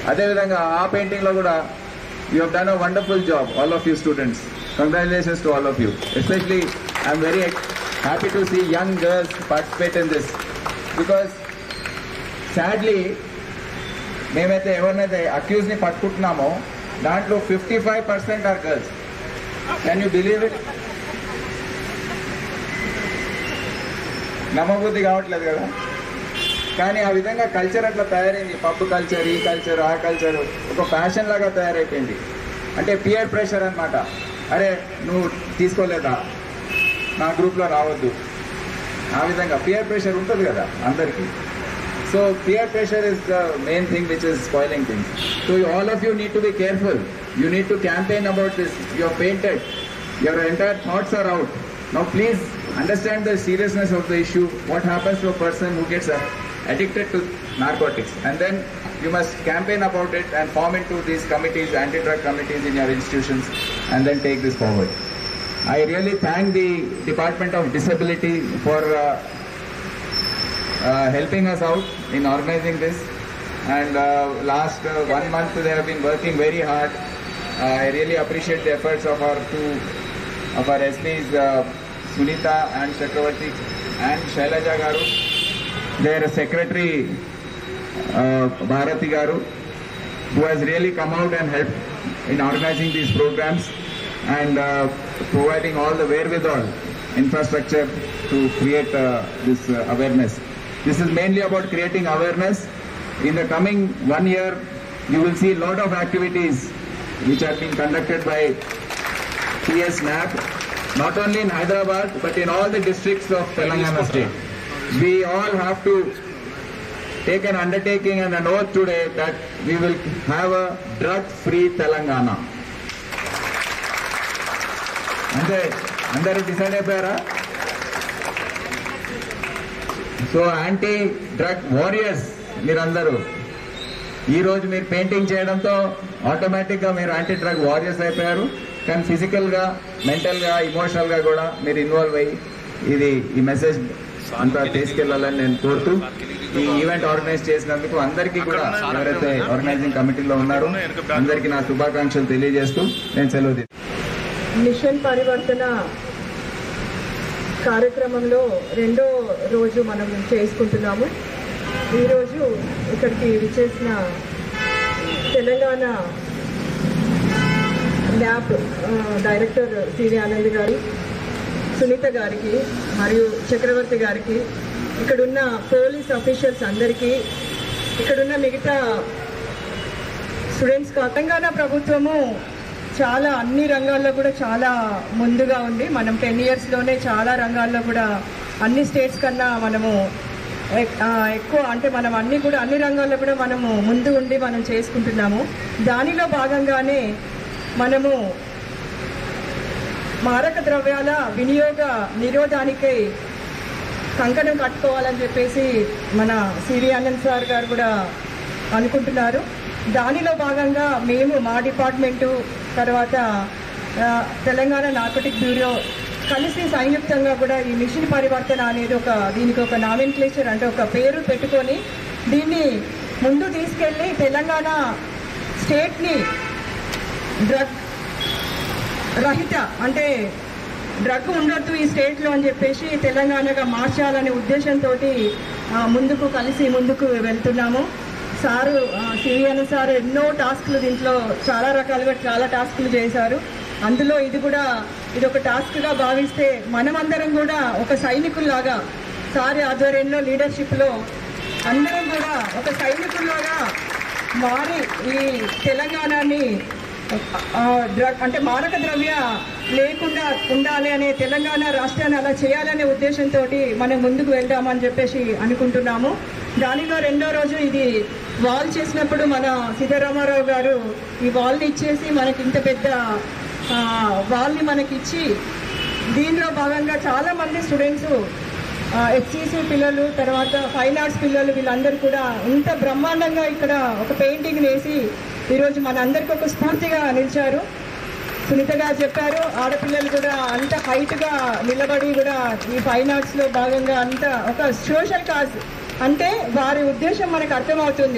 అదేవిధంగా ఆ పెయింటింగ్లో కూడా you have done a wonderful job all of you students congratulations to all of you especially I'm very happy to see young girls participate in this because sadly మేమైతే ఎవరినైతే అక్యూజ్ని పట్టుకుంటున్నామో దాంట్లో fifty five percent are girls can you believe it నమ్మబుద్ధి కావట్లేదు కదా కానీ ఆ విధంగా కల్చర్ అట్లా తయారైంది పబ్ కల్చర్ ఈ కల్చర్ ఆ కల్చర్ ఒక ఫ్యాషన్ లాగా తయారైపోయింది అంటే పియర్ ప్రెషర్ అన్నమాట అరే నువ్వు తీసుకోలేదా నా గ్రూప్లో రావద్దు ఆ విధంగా పియర్ ప్రెషర్ ఉంటుంది కదా అందరికీ so peer pressure is the main thing which is spoiling thing so all of you need to be careful you need to campaign about this your painted your entire thoughts are out now please understand the seriousness of the issue what happens to a person who gets addicted to narcotics and then you must campaign about it and form into these committees anti-drug committees in your institutions and then take this forward i really thank the department of disability for uh, uh, helping us out in organizing this and uh, last uh, one month they have been working very hard uh, i really appreciate the efforts of our two of our SPs uh, sunita and chakravarti and shailaja garu their secretary uh, Bharati Garu, who has really come out and helped in organizing these programs and uh, providing all the wherewithal infrastructure to create uh, this uh, awareness. This is mainly about creating awareness. In the coming one year, you will see a lot of activities which are being conducted by PS NAP, not only in Hyderabad but in all the districts of Telangana state. We all have to take an undertaking and an oath today that we will have a drug-free Telangana. అంటే అందరూ decide అయిపోయారా so anti drug warriors మీరందరూ ఈ రోజు మీరు painting చేయడంతో ఆటోమేటిక్గా మీరు యాంటీ డ్రగ్ వారియర్స్ అయిపోయారు కానీ ఫిజికల్గా మెంటల్గా ఇమోషనల్గా కూడా మీరు ఇన్వాల్వ్ అయ్యి ఇది ఈ మెసేజ్ అంతా తీసుకెళ్లాలని నేను కోరుతూ ఈ ఈవెంట్ ఆర్గనైజ్ చేసినందుకు అందరికీ కూడా ఎవరైతే ఆర్గనైజింగ్ కమిటీలో ఉన్నారో అందరికీ నా శుభాకాంక్షలు తెలియజేస్తూ నేను సెలవు తీసుకుంటాను. మిషన్ పరివర్తన కార్యక్రమంలో రెండో రోజు మనం చేసుకుంటున్నాము ఈరోజు ఇక్కడికి విచ్చేసిన తెలంగాణ ల్యాబ్ ఆ, డైరెక్టర్ సిరి ఆనంద్ గారు సునీత గారికి మరియు చక్రవర్తి గారికి ఇక్కడున్న పోలీస్ అఫీషియల్స్ అందరికీ ఇక్కడున్న మిగతా స్టూడెంట్స్ తెలంగాణ ప్రభుత్వము చాలా అన్ని రంగాల్లో కూడా చాలా ముందుగా ఉంది మనం టెన్ ఇయర్స్లోనే చాలా రంగాల్లో కూడా అన్ని స్టేట్స్ కన్నా మనము ఎక్- ఆ, ఎక్కువ అంటే మనం అన్ని కూడా అన్ని రంగాల్లో కూడా మనము ముందు ఉండి మనం చేసుకుంటున్నాము దానిలో భాగంగానే మనము మారక ద్రవ్యాల వినియోగ నిరోధానికై కంకణం కట్టుకోవాలని చెప్పేసి మన సిరి ఆనంద్ సార్ గారు కూడా అనుకుంటున్నారు దానిలో భాగంగా మేము మా డిపార్ట్మెంటు తర్వాత ఆ, తెలంగాణ నార్కోటిక్ బ్యూరో కలిసి సంయుక్తంగా కూడా ఈ మిషన్ పరివర్తన అనేది ఒక దీనికి ఒక నామిన్క్లేచర్ అంటే ఒక పేరు పెట్టుకొని దీన్ని ముందు తీసుకెళ్ళి తెలంగాణ స్టేట్ని డ్రగ్ రహిత అంటే డ్రగ్ ఉండొద్దు ఈ స్టేట్లో అని చెప్పేసి తెలంగాణగా మార్చాలనే ఉద్దేశంతో ముందుకు కలిసి ముందుకు వెళ్తున్నాము సారు సివిఎన్ సార్ ఎన్నో టాస్క్లు దీంట్లో చాలా రకాలుగా చాలా టాస్క్లు చేశారు అందులో ఇది కూడా ఇది ఒక టాస్క్గా భావిస్తే మనమందరం కూడా ఒక సైనికుల్లాగా సారి ఆధ్వర్యంలో లీడర్షిప్లో అందరం కూడా ఒక సైనికుల్లాగా మారి ఈ తెలంగాణని ఆ, డ్రగ్ అంటే మారక ద్రవ్య లేకుండా ఉండాలి అనే తెలంగాణ రాష్ట్రాన్ని అలా చేయాలనే ఉద్దేశంతో మనం ముందుకు వెళ్దామని చెప్పేసి అనుకుంటున్నాము దానిలో రెండో రోజు ఇది వాల్ చేసినప్పుడు మన సీతారామారావు గారు ఈ వాల్ని ఇచ్చేసి మనకి ఇంత పెద్ద ఆ, వాల్ని మనకి ఇచ్చి దీనిలో భాగంగా చాలా మంది స్టూడెంట్స్ హెచ్సిసి పిల్లలు తర్వాత ఫైన్ ఆర్ట్స్ పిల్లలు వీళ్ళందరూ కూడా ఇంత బ్రహ్మాండంగా ఇక్కడ ఒక పెయింటింగ్ వేసి ఈరోజు మనందరికీ ఒక స్ఫూర్తిగా నిలిచారు సునీత గారు చెప్పారు ఆడపిల్లలు కూడా అంత హైట్గా నిలబడి కూడా ఈ ఫైన్ ఆర్ట్స్ లో భాగంగా అంత ఒక సోషల్ కాజ్ అంటే వారి ఉద్దేశం మనకు అర్థమవుతుంది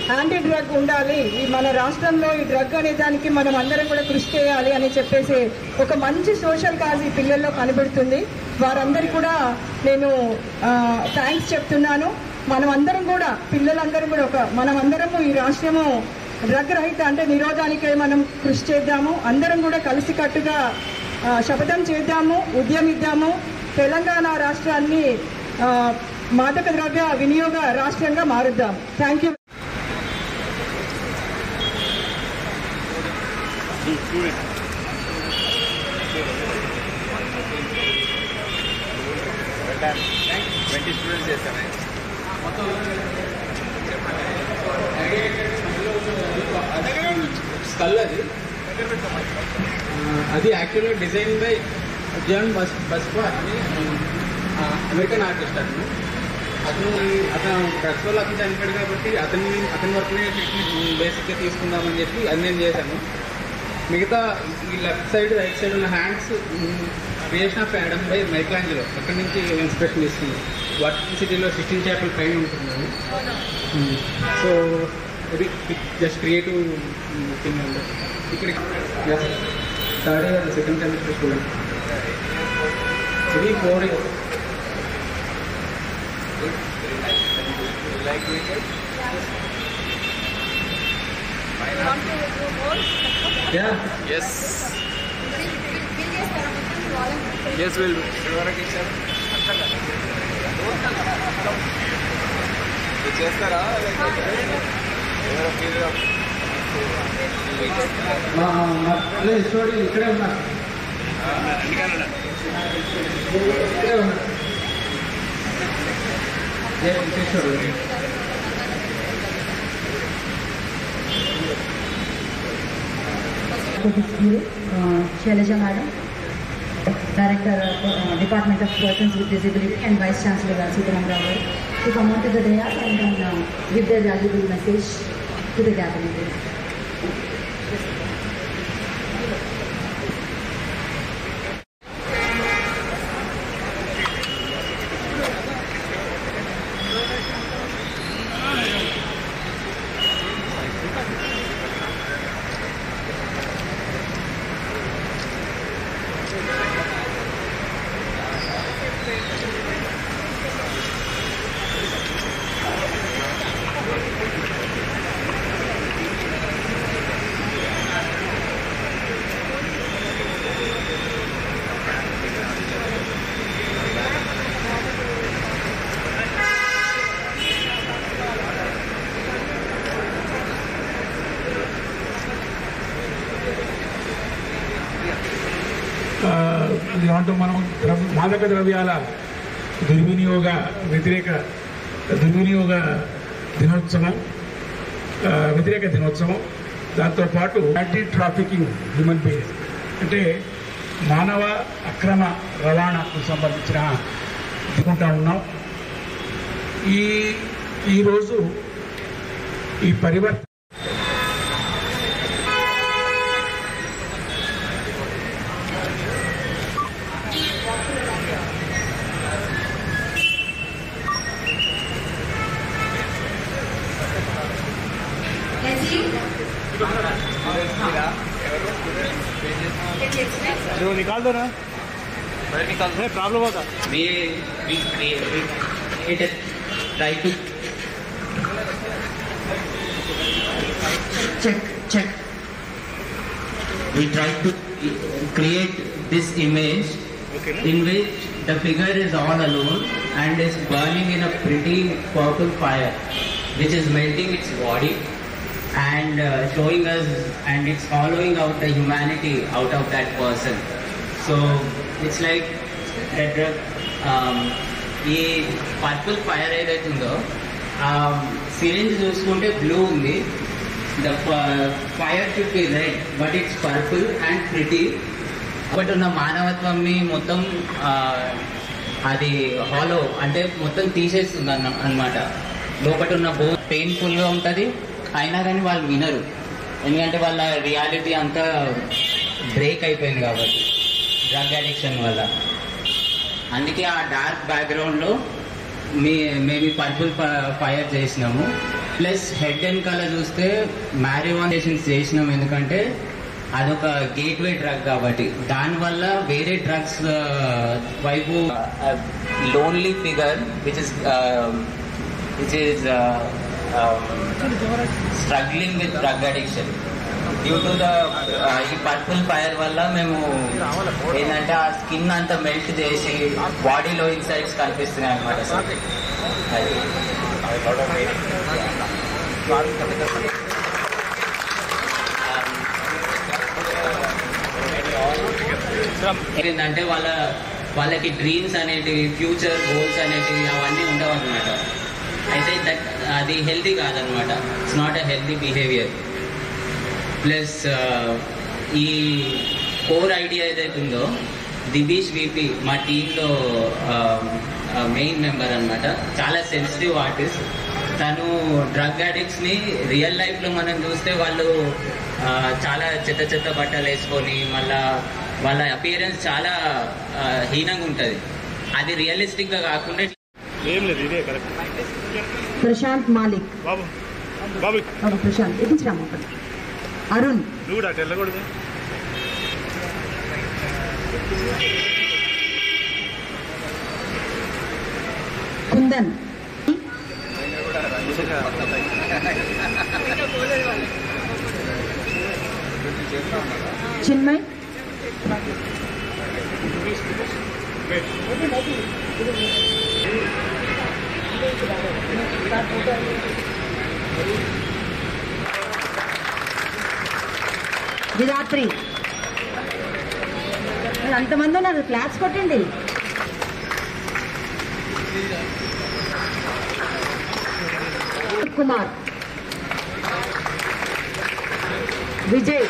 యాంటీ డ్రగ్ ఉండాలి ఈ మన రాష్ట్రంలో ఈ డ్రగ్ అనే దానికి మనం అందరం కూడా కృషి చేయాలి అని చెప్పేసి ఒక మంచి సోషల్ కాజ్ ఈ పిల్లల్లో కనబడుతుంది వారందరికీ కూడా నేను థ్యాంక్స్ చెప్తున్నాను మనం అందరం కూడా పిల్లలందరం కూడా ఒక మనం అందరము ఈ రాష్ట్రము డ్రగ్ రహిత అంటే నిరోధానికై మనం కృషి చేద్దాము అందరం కూడా కలిసికట్టుగా ఆ, శపథం చేద్దాము ఉద్యమిద్దాము తెలంగాణ రాష్ట్రాన్ని ఆ, మాదక ద్రవ్య వినియోగ రాష్ట్రంగా మారుద్దాం థ్యాంక్ యూ ట్వంటీ స్టూడెంట్స్ చేస్తాను స్కల్ అది ఆ, అది యాక్చువల్గా డిజైన్ బై జాన్ బస్ బస్పా అని ఆ, అమెరికన్ ఆర్టిస్ట్ అతను అతను అతను డ్రగ్స్ వల్ల అతను చనిపోయాడు కాబట్టి అతని అతని వర్క్నే టెక్నిక్ బేసిక్గా తీసుకుందామని చెప్పి అది నేను చేశాను మిగతా ఈ లెఫ్ట్ సైడ్ రైట్ సైడ్ ఉన్న hands creation of Adam by Michelangelo అక్కడి నుంచి ఇన్స్పిరేషన్ తీసుకుంది వాటర్ సిటీలో సిక్స్టీన్ చాపిల్ పైన ఉంటుంది అది. సో ఇది జస్ట్ క్రియేటివ్ థింగ్ ఉంది ఇక్కడ third year second semester student ఇది four year Like doing it? Yeah Yes. Yes, we'll. ఎవరికి ఇచ్చారు మీరు చేస్తారా లేకపోతే ఎవరో మీరు మా మా స్టోరీ ఇక్కడే ఉన్నారు ఇక్కడే ఉన్నారు ఏ చేస్తాడు School, uh, Shailaja Madam, Director of uh, Department of Persons with Disability and Vice Chancellor Sitaram Rao to come on to the dais and then uh, give their valuable message to the gathering. ఆ, దాంట్లో మనం ద్రవ్య మాదక ద్రవ్యాల దుర్వినియోగ వ్యతిరేక దుర్వినియోగ దినోత్సవం ఆ, వ్యతిరేక దినోత్సవం దాంతోపాటు యాంటీ ట్రాఫికింగ్ హ్యూమన్ బీయింగ్స్ అంటే మానవ అక్రమ రవాణాకు సంబంధించిన తీసుకుంటా ఉన్నాం ఈ ఈరోజు ఈ పరివర్తన we we create we created try to check check we try to create this image in which the figure is all alone and is burning in a pretty purple fire which is melting its body and uh, showing us and it's hollowing out the humanity out of that person so it's like that drug um, ఈ purple fire ఏదైతే ఉందో ఆ syringe చూసుకుంటే blue ఉంది the fire should be red but it's purple and pretty ఒకటి ఉన్న మానవత్వంని మొత్తం ఆ, అది హాలో అంటే మొత్తం తీసేస్తుంది అన్న అనమాట లోపల ఉన్న బో పెయిన్ఫుల్గా ఉంటుంది అయినా కానీ వాళ్ళు వినరు ఎందుకంటే వాళ్ళ రియాలిటీ అంతా బ్రేక్ అయిపోయింది కాబట్టి డ్రగ్ అడిక్షన్ వల్ల అందుకే ఆ డార్క్ బ్యాక్గ్రౌండ్లో మీ మేము పర్పుల్ ఫైర్ చేసినాము ప్లస్ హెడ్ వెనకాల చూస్తే మ్యారివానేషన్స్ చేసినాం ఎందుకంటే అదొక గేట్వే డ్రగ్ కాబట్టి దానివల్ల వేరే డ్రగ్స్ వైపు lonely figure which is which is struggling with drug addiction due to the ఈ పర్పుల్ ఫైర్ వల్ల మేము ఏంటంటే ఆ స్కిన్ అంతా మెల్ట్ చేసి బాడీలో ఇన్సైడ్స్ కనిపిస్తున్నాయి అనమాట సార్ అది ఏంటంటే వాళ్ళ వాళ్ళకి డ్రీమ్స్ అనేటివి ఫ్యూచర్ గోల్స్ అనేటివి అవన్నీ ఉండవు అనమాట అయితే దట్ అది హెల్తీ కాదనమాట it's not a healthy behaviour plus ఈ కోర్ ఐడియా ఏదైతే ఉందో దిబీష్ విపి మా టీంలో మెయిన్ మెంబర్ అన్నమాట చాలా సెన్సిటివ్ ఆర్టిస్ట్ తను డ్రగ్ అడిక్ట్స్ని రియల్ లైఫ్లో మనం చూస్తే వాళ్ళు ఆ, చాలా చెత్త చెత్త బట్టలు వేసుకొని మళ్ళా వాళ్ళ అపియరెన్స్ చాలా ఆ, హీనంగా ఉంటుంది అది రియలిస్టిక్గా కాకుండా ఏం లేదు ఇదే కరెక్ట్ ప్రశాంత్ మాలిక్ బాబు బాబు బాబు ప్రశాంత్ ఎక్కించిరాము ఒకటి అరుణ్ నువ్వు కూడా అటు వెళ్ళకూడదు కుందన్ చిన్మయ్ విరాత్రి మరి అంతమంది ఉన్నారు క్లాప్స్ కొట్టండి కుమార్ విజయ్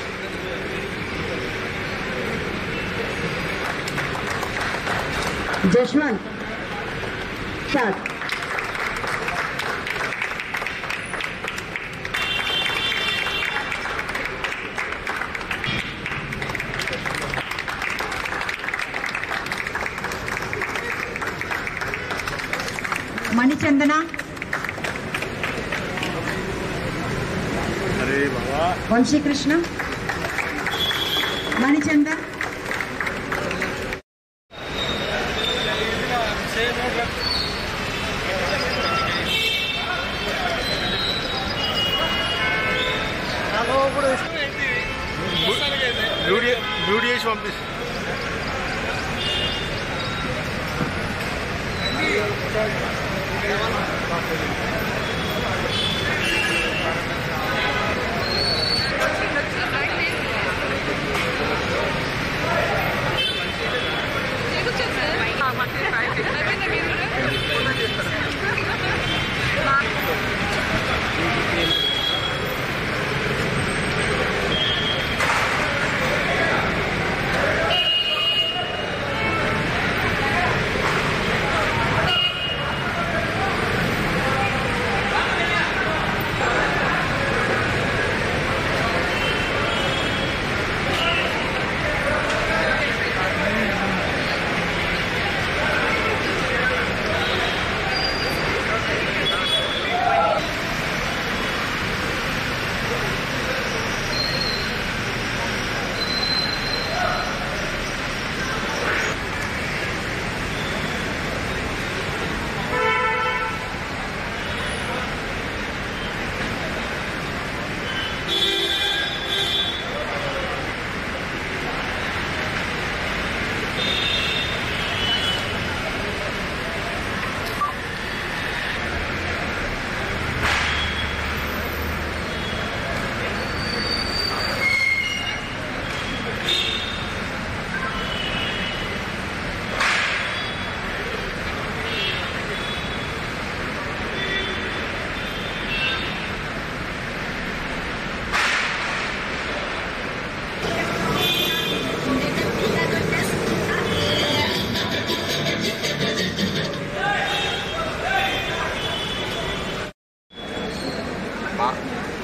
జశ్వంత్ సార్ మణిచందన అరే బాబా వంశీకృష్ణ మణిచందన్ మ్యూట్ చే- మ్యూట్ చేసి పంపిస్తా మా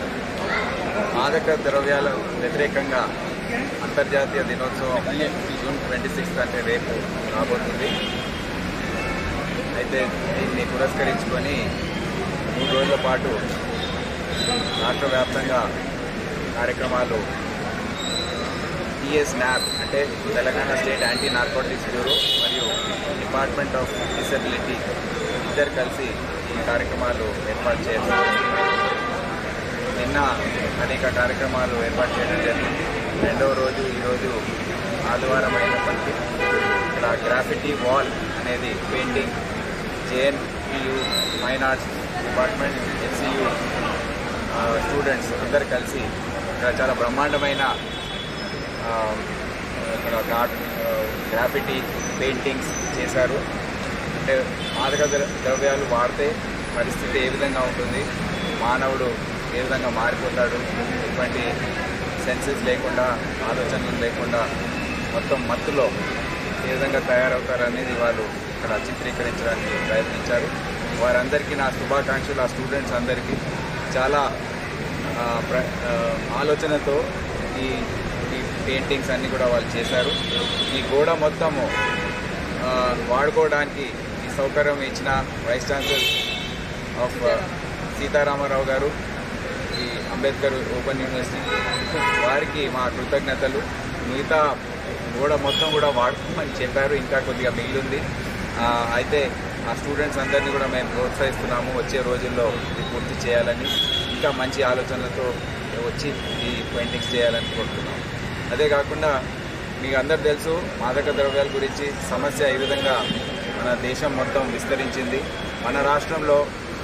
మాదక ద్రవ్యాల వ్యతిరేకంగా అంతర్జాతీయ దినోత్సవం జూన్ ట్వంటీ సిక్స్త్ అంటే రేపు రాబోతుంది అయితే దీన్ని పురస్కరించుకొని మూడు రోజుల పాటు రాష్ట్ర వ్యాప్తంగా కార్యక్రమాలు టీఎస్ న్యాప్ అంటే Telangana state anti narcotics bureau మరియు డిపార్ట్మెంట్ ఆఫ్ డిసెబిలిటీ ఇద్దరు కలిసి ఈ కార్యక్రమాలు ఏర్పాటు చేస్తారు నిన్న అనేక కార్యక్రమాలు ఏర్పాటు చేయడం జరిగింది రెండవ రోజు ఈరోజు ఆదివారం అయినప్పటికీ ఇక్కడ గ్రాఫిటీ వాల్ అనేది painting JNPU fine arts department HCU students అందరు కలిసి ఇక్కడ చాలా బ్రహ్మాండమైన ఆ, ఇక్కడ గార్డ్ గ్రాఫిటీ పెయింటింగ్స్ చేశారు అంటే మాదక ద్ర- ద్రవ్యాలు వాడితే పరిస్థితి ఏ విధంగా ఉంటుంది మానవుడు ఏ విధంగా మారిపోతాడు ఎటువంటి సెన్సెస్ లేకుండా ఆలోచనలు లేకుండా మొత్తం మత్తులో ఏ విధంగా తయారవుతారు అనేది వాళ్ళు ఇక్కడ చిత్రీకరించడానికి ప్రయత్నించారు వారందరికీ నా శుభాకాంక్షలు ఆ స్టూడెంట్స్ అందరికీ చాలా ఆ, ప్ర ఆ, ఆలోచనతో ఈ ఈ పెయింటింగ్స్ అన్నీ కూడా వాళ్ళు చేశారు ఈ గోడ మొత్తము ఆ, వాడుకోవడానికి ఈ సౌకర్యం ఇచ్చిన వైస్ ఛాన్సలర్ ఆఫ్ సీతారామారావు గారు ఈ అంబేద్కర్ ఓపెన్ యూనివర్సిటీ వారికి మా కృతజ్ఞతలు మిగతా గోడ మొత్తం కూడా వాడుకోమని చెప్పారు ఇంకా కొద్దిగా మిగిలింది ఆ, అయితే ఆ స్టూడెంట్స్ అందరినీ కూడా మేము ప్రోత్సహిస్తున్నాము వచ్చే రోజుల్లో ఇది పూర్తి చేయాలని ఇంకా మంచి ఆలోచనలతో వచ్చి ఈ పెయింటింగ్స్ చేయాలని కోరుతున్నాం అదే కాకుండా మీకు అందరు తెలుసు మాదక ద్రవ్యాల గురించి సమస్య ఈ విధంగా మన దేశం మొత్తం విస్తరించింది మన రాష్ట్రంలో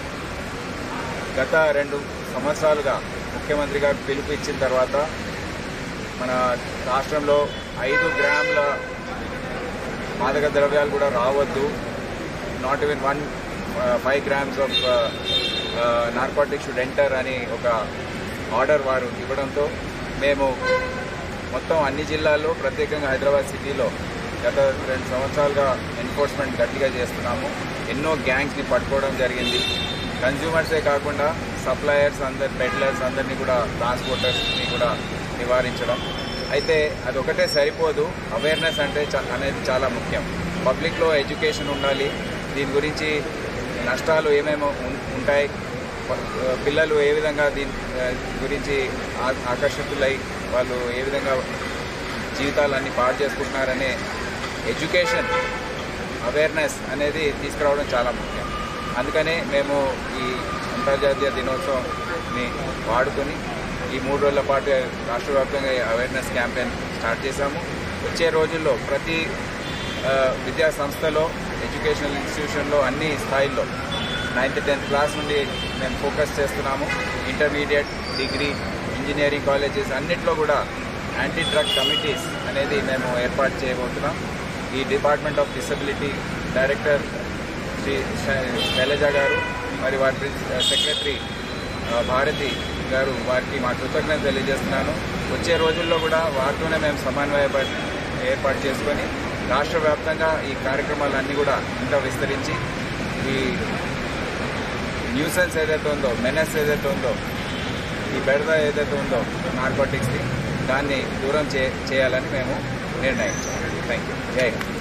గత రెండు సంవత్సరాలుగా ముఖ్యమంత్రి గారు పిలుపు ఇచ్చిన తర్వాత మన రాష్ట్రంలో ఐదు గ్రాముల మాదక ద్రవ్యాలు కూడా రావద్దు not even one five grams of narcotic should enter అని ఒక ఆర్డర్ వారు ఇవ్వడంతో మేము మొత్తం అన్ని జిల్లాల్లో ప్రత్యేకంగా హైదరాబాద్ సిటీలో గత రెండు సంవత్సరాలుగా ఎన్ఫోర్స్మెంట్ గట్టిగా చేస్తున్నాము ఎన్నో గ్యాంగ్స్ని పట్టుకోవడం జరిగింది కన్జ్యూమర్సే కాకుండా సప్లయర్స్ అందరు పెడ్లర్స్ అందరినీ కూడా ట్రాన్స్పోర్టర్స్ని కూడా నివారించడం అయితే అదొకటే సరిపోదు అవేర్నెస్ అంటే చా- అనేది చాలా ముఖ్యం పబ్లిక్లో ఎడ్యుకేషన్ ఉండాలి దీని గురించి నష్టాలు ఏమేమో ఉం- ఉంటాయి ప- పిల్లలు ఏ విధంగా దీని ఆ, గురించి ఆ- ఆకర్షితులై వాళ్ళు ఏ విధంగా జీవితాలన్నీ పాడు చేసుకుంటున్నారనే ఎడ్యుకేషన్ అవేర్నెస్ అనేది తీసుకురావడం చాలా ముఖ్యం అందుకనే మేము ఈ అంతర్జాతీయ దినోత్సవంని వాడుకొని ఈ మూడు రోజుల పాటు రాష్ట్ర వ్యాప్తంగా ఈ అవేర్నెస్ క్యాంపెయిన్ స్టార్ట్ చేశాము వచ్చే రోజుల్లో ప్రతి ఆ, విద్యా సంస్థలో ఎడ్యుకేషనల్ ఇన్స్టిట్యూషన్లో అన్ని స్థాయిల్లో నైన్త్ టెన్త్ క్లాస్ నుండి మేము ఫోకస్ చేస్తున్నాము ఇంటర్మీడియట్ డిగ్రీ ఇంజనీరింగ్ కాలేజెస్ అన్నిట్లో కూడా యాంటీ డ్రగ్ కమిటీస్ అనేది మేము ఏర్పాటు చేయబోతున్నాం ఈ department of disability director Shri శై- శైలజ గారు మరి వారి ప్రిన్స్- సెక్రటరీ ఆ, భారతి గారు వారికి మా కృతజ్ఞత తెలియజేస్తున్నాను వచ్చే రోజుల్లో కూడా వారితోనే మేము సమన్వయ ఏర్పాటు చేసుకొని రాష్ట్ర వ్యాప్తంగా ఈ కార్యక్రమాలన్నీ కూడా ఇంకా విస్తరించి ఈ న్యూసెన్స్ ఏదైతే ఉందో మెనస్ ఏదైతే ఉందో ఈ బెడద ఏదైతే ఉందో నార్కోటిక్స్ది దాన్ని దూరం చే చేయాలని మేము నిర్ణయించాం థ్యాంక్ యూ జై హింద్